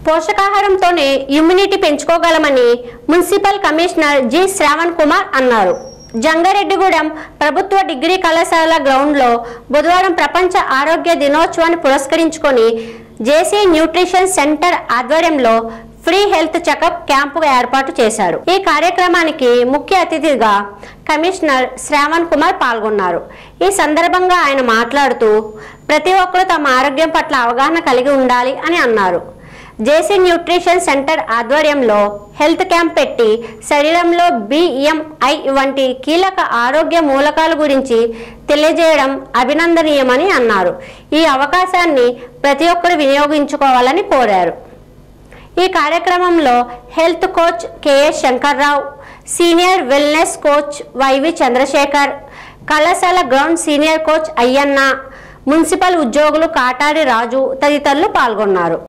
పోషకాహారంతోనే immunity పెంచుకోగలమని municipal commissioner G Shravan Kumar అన్నారు జంగారెడ్డిగూడెం ప్రభుత్వ డిగ్రీ కళాశాల గ్రౌండ్లో బుధవారం ప్రపంచ ఆరోగ్య దినోత్సవాన్ని పురస్కరించుకొని జేసీ న్యూట్రిషన్ సెంటర్ ఆధ్వర్యంలో ఫ్రీ హెల్త్ చెకప్ క్యాంపు ఏర్పాటు చేశారు ఈ కార్యక్రమానికి ముఖ్య అతిథిగా కమిషనర్ శ్రావణ్ కుమార్ పాల్గొన్నారు ఈ సందర్భంగా ఆయన మాట్లాడుతూ ప్రతి ఒక్కరూ తమ ఆరోగ్యం పట్ల అవగాహన కలిగి ఉండాలి అని అన్నారు జేసీ న్యూట్రిషన్ సెంటర్ ఆధ్వర్యంలో హెల్త్ క్యాంప్ పెట్టి శరీరంలో బిఎంఐ వంటి కీలక ఆరోగ్య మూలకాల గురించి తెలియజేయడం అభినందనీయమని అన్నారు ఈ అవకాశాన్ని ప్రతి ఒక్కరు వినియోగించుకోవాలని కోరారు ఈ కార్యక్రమంలో health coach KS Shankarrao senior wellness coach YV Chandrasekhar కళాశాల ground senior coach Ayyanna municipal ఉద్యోగులు కాటాడి రాజు తదితరులు పాల్గొన్నారు